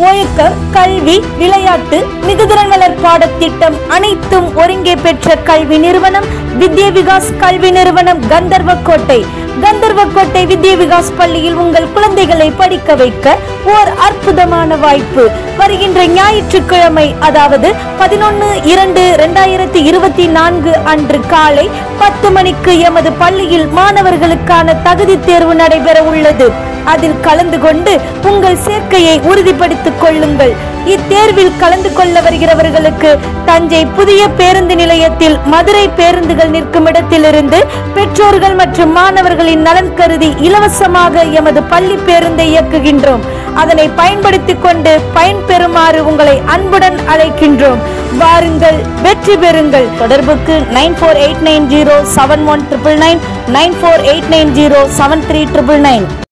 ஒழுக்க கல்வி விளையாட்டு மிகுதிறன் வளர் பாடத்திட்டம் அனைத்தும் ஒருங்கே பெற்ற கல்வி நிறுவனம் வித்யா விகாஸ் கல்வி நிறுவனம் கந்தர்வக்கோட்டை கந்தர்வக்கோட்டை வித்யா விகாஸ் பள்ளியில் உங்கள் குழந்தைகளை படிக்க வைக்க ஓர் அற்புதமான வாய்ப்பு வருகின்ற ஞாயிற்றுக்கிழமை அதாவது பதினொன்று இரண்டு ரெண்டாயிரத்தி இருபத்தி நான்கு அன்று காலை பத்து மணிக்கு எமது பள்ளியில் மாணவர்களுக்கான தகுதி தேர்வு நடைபெற உள்ளது அதில் கலந்து கொண்டு உங்கள் சேர்க்கையை உறுதிப்படுத்திக் கொள்ளுங்கள் இத்தேர்வில் கலந்து கொள்ள வருகிறவர்களுக்கு தஞ்சை புதிய பேருந்து நிலையத்தில் மதுரை பேருந்துகள் நிற்கும் இடத்திலிருந்து பெற்றோர்கள் மற்றும் மாணவர்களின் நலன் கருதி இலவசமாக எமது பள்ளி பேருந்தை இயக்குகின்றோம் அதனை பயன்படுத்திக் கொண்டு பயன்பெறுமாறு உங்களை அன்புடன் அழைக்கின்றோம் வாருங்கள் வெற்றி பெறுங்கள் தொடர்புக்கு nine four eight nine zero seven one triple nine nine four eight nine zero seven three triple nine